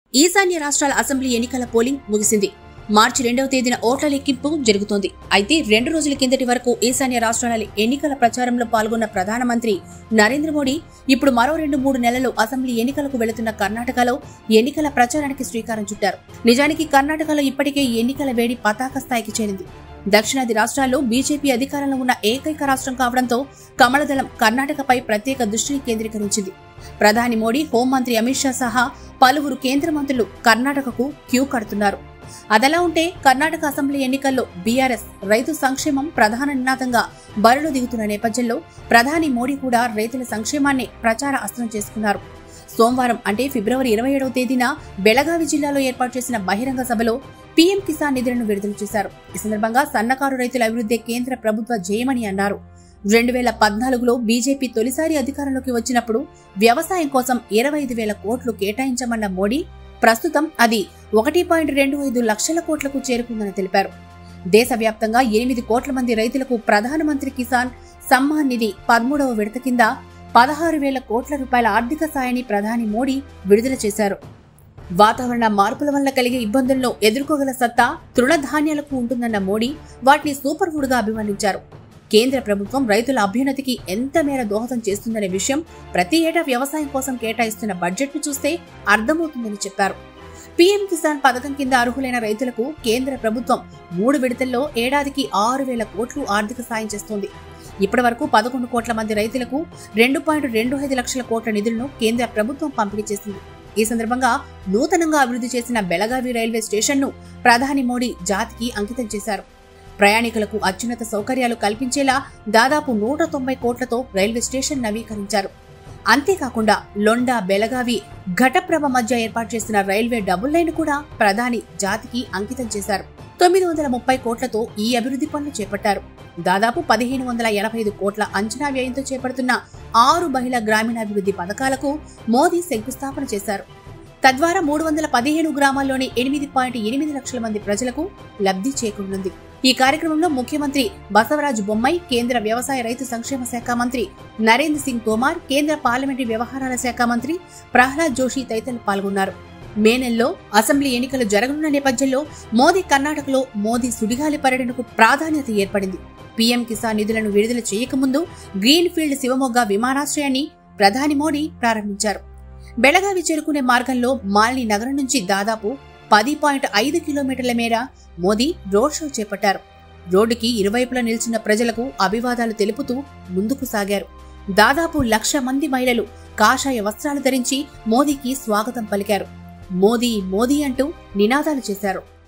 ఈశాన్య రాష్ట్రాల అసెంబ్లీ ఎన్నికల పోలింగ్ ముగిసింది మార్చి రెండవ తేదీన ఓట్ల లెక్కింపు జరుగుతోంది అయితే రెండు రోజుల కిందటి వరకు ఈశాన్య రాష్ట్రాల ఎన్నికల ప్రచారంలో పాల్గొన్న ప్రధానమంత్రి నరేంద్ర మోడీ ఇప్పుడు మరో రెండు మూడు నెలలు అసెంబ్లీ ఎన్నికలకు వెళుతున్న కర్ణాటకలో ఎన్నికల ప్రచారానికి శ్రీకారం చుట్టారు నిజానికి కర్ణాటకలో ఇప్పటికే ఎన్నికల వేడి పతాక స్థాయికి చేరింది దక్షిణాది రాష్ట్రాల్లో బీజేపీ అధికారంలో ఉన్న ఏకైక రాష్ట్రం కావడంతో కమలదళం కర్ణాటకపై ప్రత్యేక దృష్టిని కేంద్రీకరించింది ప్రధాని మోడీ హోంమంత్రి అమిత్ షా సహా పలువురు కేంద్ర మంత్రులు కర్ణాటకకు క్యూ కడుతున్నారు అదలా ఉంటే కర్ణాటక అసెంబ్లీ ఎన్నికల్లో బీఆర్ఎస్ రైతు సంక్షేమం ప్రధాన నినాదంగా బరిలో దిగుతున్న నేపథ్యంలో ప్రధాని మోడీ కూడా రైతుల సంక్షేమాన్ని ప్రచార అస్త్రం చేసుకున్నారు సోమవారం అంటే ఫిబ్రవరి ఇరవై ఏడవ తేదీన బెళగావి జిల్లాలో ఏర్పాటు చేసిన బహిరంగ సభలో పీఎం కిసాన్ నిధులను విడుదల చేశారు ఈ సందర్భంగా సన్నకారు రైతుల అభివృద్ధి కేంద్ర ప్రభుత్వ జయమని అన్నారు రెండు వేల పద్నాలుగులో బీజేపీ తొలిసారి అధికారంలోకి వచ్చినప్పుడు వ్యవసాయం కోసం ఇరవై ఐదు వేల కోట్లు కేటాయించమన్న మోడీ ప్రస్తుతం అది ఒకటి పాయింట్ రెండు ఐదు లక్షల కోట్లకు చేరుకుందని తెలిపారు దేశవ్యాప్తంగా ఎనిమిది కోట్ల మంది రైతులకు ప్రధానమంత్రి కిసాన్ సమ్మాన్ నిధి పదమూడవ విడత కింద పదహారు వేల కోట్ల రూపాయల ఆర్థిక సాయాన్ని ప్రధాని మోడీ విడుదల చేశారు వాతావరణ మార్పుల వల్ల కలిగే ఇబ్బందులను ఎదుర్కోగల సత్తా తృణధాన్యాలకు ఉంటుందన్న మోడీ వాటిని సూపర్ ఫుడ్ గా అభివర్ణించారు కేంద్ర ప్రభుత్వం రైతుల అభ్యున్నతికి ఎంత మేర దోహదం చేస్తుందనే విషయం ప్రతి ఏటా వ్యవసాయం కోసం కేటాయిస్తున్న బడ్జెట్ ను చూస్తే అర్థమవుతుందని చెప్పారు పీఎం కిసాన్ పథకం కింద అర్హులైన రైతులకు కేంద్ర ప్రభుత్వం మూడు విడతల్లో ఏడాదికి ఆరు వేల కోట్లు ఆర్థిక సాయం చేస్తోంది ఇప్పటి వరకు పదకొండు కోట్ల మంది రైతులకు రెండు పాయింట్ రెండు ఐదు లక్షల కోట్ల నిధులను కేంద్ర ప్రభుత్వం పంపిణీ చేసింది ఈ సందర్భంగా నూతనంగా అభివృద్ధి చేసిన బెళగావి రైల్వే స్టేషన్ను ప్రధాని మోడీ జాతికి అంకితం చేశారు ప్రయాణికులకు అత్యున్నత సౌకర్యాలు కల్పించేలా దాదాపు నూట తొంభై కోట్లతో రైల్వే స్టేషన్ నవీకరించారు అంతేకాకుండా లొండా బెళగావి ఘటప్రభ మధ్య ఏర్పాటు చేసిన రైల్వే డబుల్ లైన్ కూడా ప్రధాని జాతికి అంకితం చేశారు తొమ్మిది వందల ముప్పై కోట్లతో ఈ అభివృద్ధి పనులు చేపట్టారు దాదాపు పదిహేను వందల ఎనభై ఐదు కోట్ల అంచనా వ్యయంతో చేపడుతున్న ఆరు మహిళా గ్రామీణాభివృద్ధి పథకాలకు మోదీ శంకుస్థాపన చేశారు తద్వారా మూడు వందల పదిహేను గ్రామాల్లోని ఎనిమిది పాయింట్ ఎనిమిది లక్షల మంది ప్రజలకు లబ్ధి చేకూరనుంది ఈ కార్యక్రమంలో ముఖ్యమంత్రి బసవరాజు బొమ్మాయి కేంద్ర వ్యవసాయ రైతు సంక్షేమ శాఖ మంత్రి నరేంద్ర సింగ్ తోమార్ కేంద్ర పార్లమెంటరీ వ్యవహారాల శాఖ మంత్రి ప్రహ్లాద్ జోషి తదితరులు పాల్గొన్నారు మే నెలలో అసెంబ్లీ ఎన్నికలు జరగనున్న నేపథ్యంలో మోదీ కర్ణాటకలో మోదీ సుడిగాలి పర్యటనకు ప్రాధాన్యత ఏర్పడింది పీఎం కిసాన్ నిధులను విడుదల చేయకముందు గ్రీన్ ఫీల్డ్ శివమొగ్గ విమానాశ్రయాన్ని ప్రధాని మోడీ ప్రారంభించారు బెళగావి చేరుకునే మార్గంలో మాలిని నగరం నుంచి దాదాపు పది పాయింట్ ఐదు కిలోమీటర్ల మేర మోదీ రోడ్ షో చేపట్టారు రోడ్డుకి ఇరువైపులా నిల్చున్న ప్రజలకు అభివాదాలు తెలుపుతూ ముందుకు సాగారు దాదాపు లక్ష మంది మహిళలు కాషాయ వస్త్రాలు ధరించి మోదీకి స్వాగతం పలికారు మోదీ మోదీ అంటూ నినాదాలు చేశారు